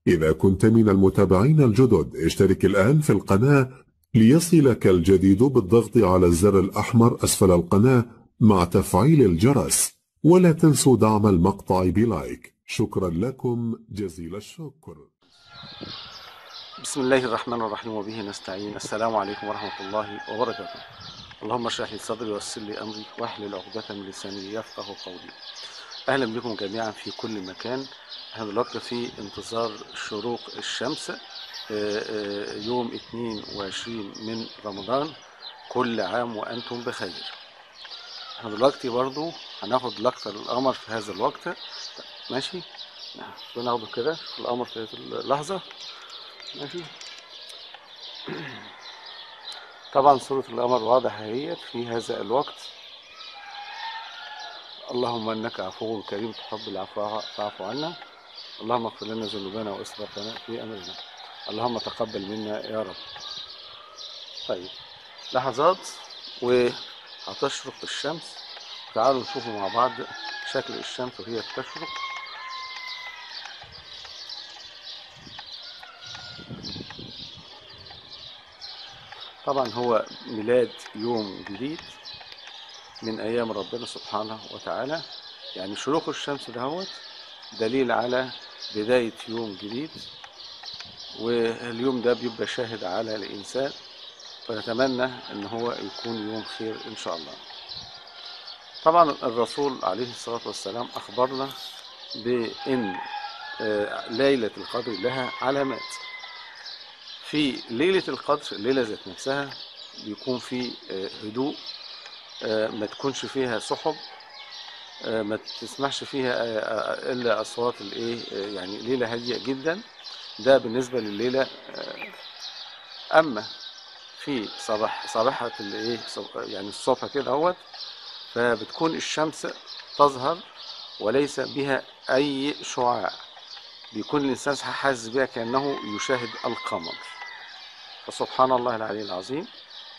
إذا كنت من المتابعين الجدد اشترك الآن في القناة ليصلك الجديد بالضغط على الزر الأحمر أسفل القناة مع تفعيل الجرس ولا تنسوا دعم المقطع بلايك شكرا لكم جزيل الشكر بسم الله الرحمن الرحيم وبه نستعين السلام عليكم ورحمة الله وبركاته اللهم اشرح لي صدري ويسر لي أمري واحلل عقدة من لساني يفقه قولي أهلا بكم جميعا في كل مكان احنا دلوقتي في انتظار شروق الشمس آه، آه، يوم 22 من رمضان كل عام وأنتم بخير احنا دلوقتي برضو هناخد لقطة للقمر في هذا الوقت ماشي شو ناخده كده في القمر في هذه اللحظة ماشي طبعا صورة القمر واضحة اهي في هذا الوقت اللهم انك عفو كريم تحب العفو فاعف عنا اللهم اغفر لنا ذنوبنا واسرافنا في امرنا اللهم تقبل منا يا رب طيب لحظات وهتشرق الشمس تعالوا نشوفوا مع بعض شكل الشمس وهي بتشرق طبعا هو ميلاد يوم جديد من ايام ربنا سبحانه وتعالى يعني شروق الشمس دهوت دليل على بداية يوم جديد واليوم ده بيبقى شاهد على الإنسان فنتمنى ان هو يكون يوم خير ان شاء الله طبعا الرسول عليه الصلاة والسلام اخبرنا بان آه، ليلة القدر لها علامات في ليلة القدر الليلة ذات نفسها بيكون في آه، هدوء آه، ما تكونش فيها سحب آه، ما تسمعش فيها آه، آه، الا اصوات الايه آه، يعني ليله هاديه جدا ده بالنسبه لليله آه، اما في صباح صباحه الايه صب- يعني الصبح كده اهوت فبتكون الشمس تظهر وليس بها اي شعاع بيكون الانسان حاسس بها كانه يشاهد القمر فسبحان الله العلي العظيم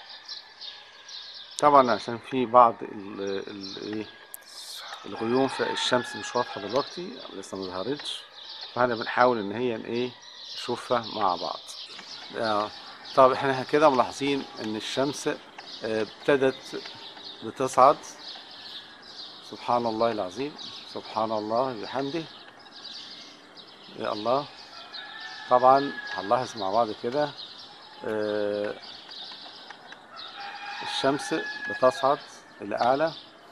طبعا عشان في بعض ال ال ايه الغيوم فالشمس مش واضحه دلوقتي لسه ما ظهرتش فاحنا بنحاول ان هي ايه نشوفها مع بعض آه، طب احنا كده ملاحظين ان الشمس آه، ابتدت بتصعد سبحان الله العظيم سبحان الله بحمده يا الله طبعا هنلاحظ مع بعض كده آه، الشمس بتصعد إلى أعلى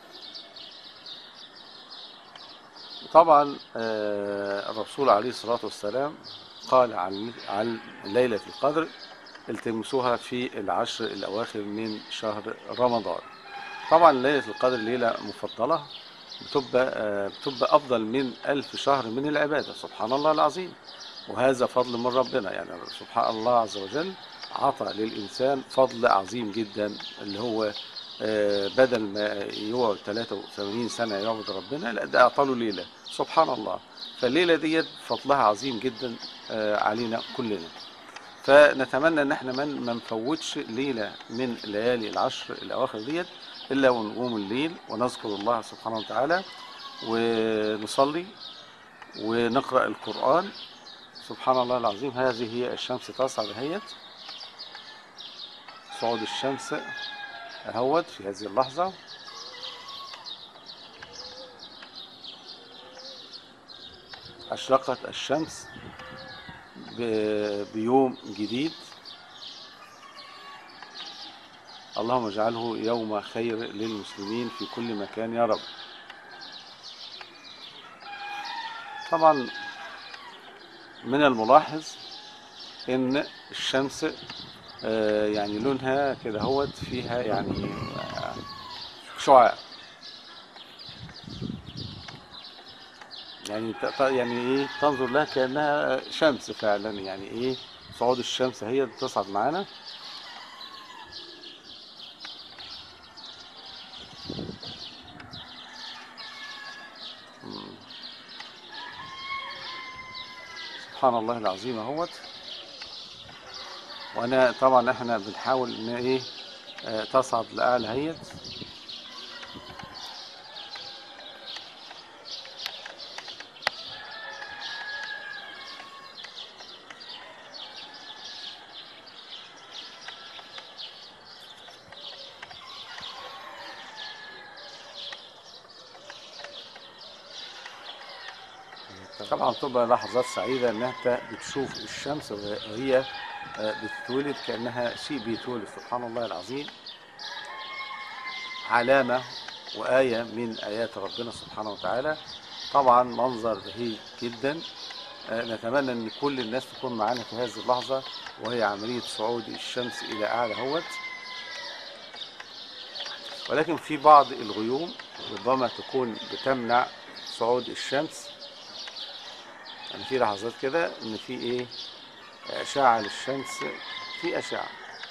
طبعا آه، الرسول عليه الصلاة والسلام قال عن عن ليلة القدر التمسوها في العشر الأواخر من شهر رمضان طبعا ليلة القدر ليلة مفضلة بتبقى آه، بتبقى أفضل من ألف شهر من العبادة سبحان الله العظيم وهذا فضل من ربنا يعني سبحان الله عز وجل عطى للإنسان فضل عظيم جدا اللي هو آه، بدل ما يقعد 83 سنة يعبد ربنا لا ده أعطى له ليلة سبحان الله فالليلة ديت فضلها عظيم جدا آه، علينا كلنا فنتمنى ان احنا من ما نفوتش ليله من ليالي العشر الاواخر ديت الا ونقوم الليل ونذكر الله سبحانه وتعالى ونصلي ونقرا القران سبحان الله العظيم هذه هي الشمس تصعد اهيت صعود الشمس اهوت في هذه اللحظه اشرقت الشمس ب- بيوم جديد اللهم اجعله يوم خير للمسلمين في كل مكان يا رب طبعا من الملاحظ ان الشمس آه، يعني لونها كده هوت فيها يعني آه، شعاع يعني ت- ت- يعني ايه تنظر لها كانها شمس فعلا يعني ايه صعود الشمس هي بتصعد معانا مم. سبحان الله العظيم اهوت وانا طبعا احنا بنحاول ان ايه آه، تصعد لاعلى هيت فطبعا تبقى لحظات سعيدة ان انت بتشوف الشمس وهي آه، بتتولد كأنها شيء بيتولد سبحان الله العظيم علامة وآية من آيات ربنا سبحانه وتعالى طبعا منظر بهيج جدا آه، نتمنى ان كل الناس تكون معانا في هذه اللحظة وهي عملية صعود الشمس إلى أعلى هوت ولكن في بعض الغيوم ربما تكون بتمنع صعود الشمس يعني في لحظات كده ان في ايه اشعه للشمس في اشعه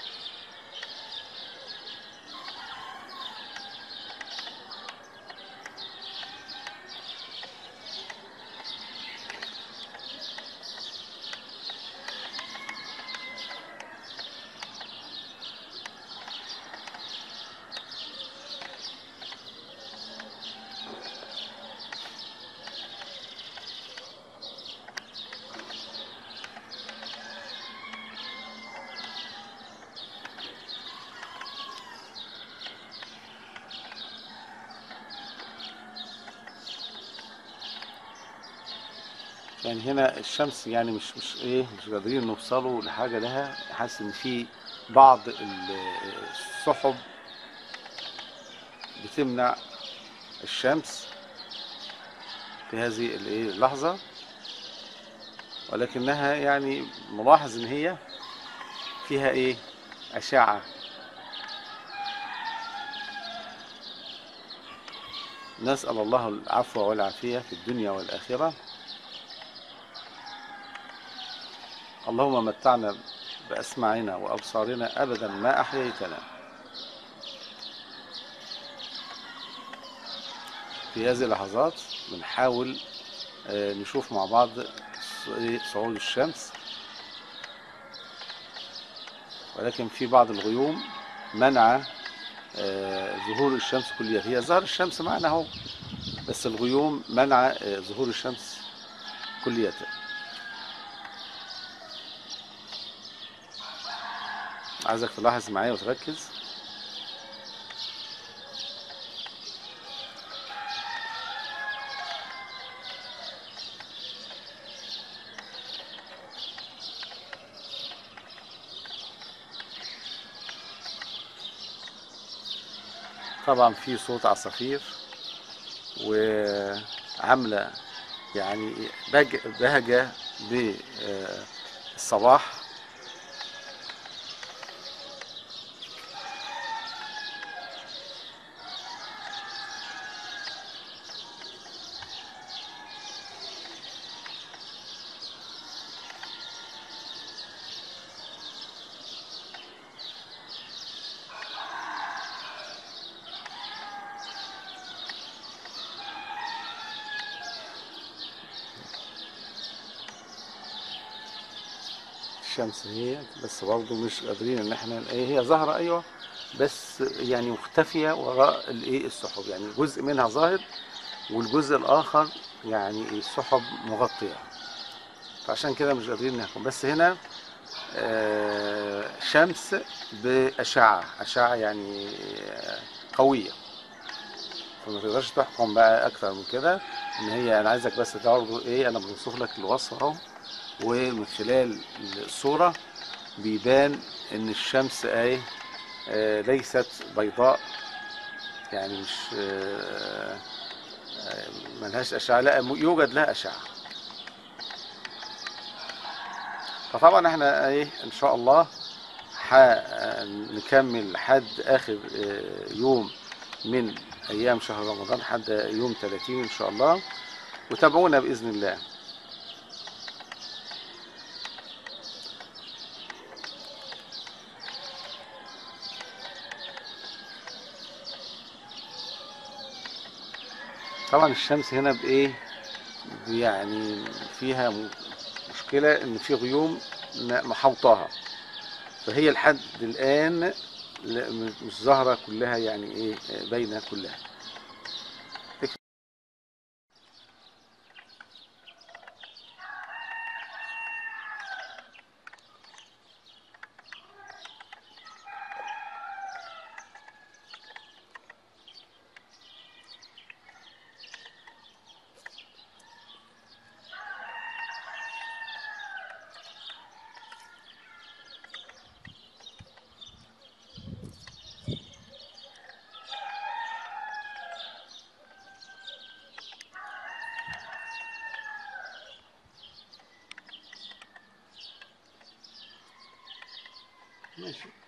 يعني هنا الشمس يعني مش مش ايه مش قادرين نوصلوا لحاجه لها حاسس ان في بعض ال- السحب بتمنع الشمس في هذه الايه اللحظه ولكنها يعني ملاحظ ان هي فيها ايه اشعه نسال الله العفو والعافيه في الدنيا والاخره اللهم متعنا بأسماعنا وأبصارنا أبدا ما أحييتنا في هذه اللحظات بنحاول آه، نشوف مع بعض ص- صعود الشمس ولكن في بعض الغيوم منع آه، ظهور الشمس كليا هي ظهر الشمس معنا اهو بس الغيوم منع آه، ظهور الشمس كلية عايزك تلاحظ معايا وتركز طبعا في صوت عصافير وعاملة يعني بهج- بهجة بالصباح الشمس هي بس برضه مش قادرين ان احنا ايه هي ظاهرة ايوه بس يعني مختفية وراء الايه السحب يعني جزء منها ظاهر والجزء الاخر يعني السحب مغطية فعشان كده مش قادرين نحكم بس هنا آه، شمس بأشعة أشعة يعني آه، قوية فما تقدرش تحكم بقى أكتر من كده إن هي أنا عايزك بس برضه إيه أنا بوصف لك الوصف أهو ومن خلال الصورة بيبان إن الشمس إيه آه، ليست بيضاء يعني مش آه، آه، ملهاش أشعة لا يوجد لها أشعة فطبعا احنا ايه ان شاء الله هنكمل لحد اخر آه، يوم من ايام شهر رمضان لحد يوم 30 ان شاء الله وتابعونا باذن الله طبعا الشمس هنا بايه يعني فيها م- مشكلة ان في غيوم م- محوطاها فهي لحد الان لا- م- مش ظاهرة كلها يعني ايه باينة كلها ماشي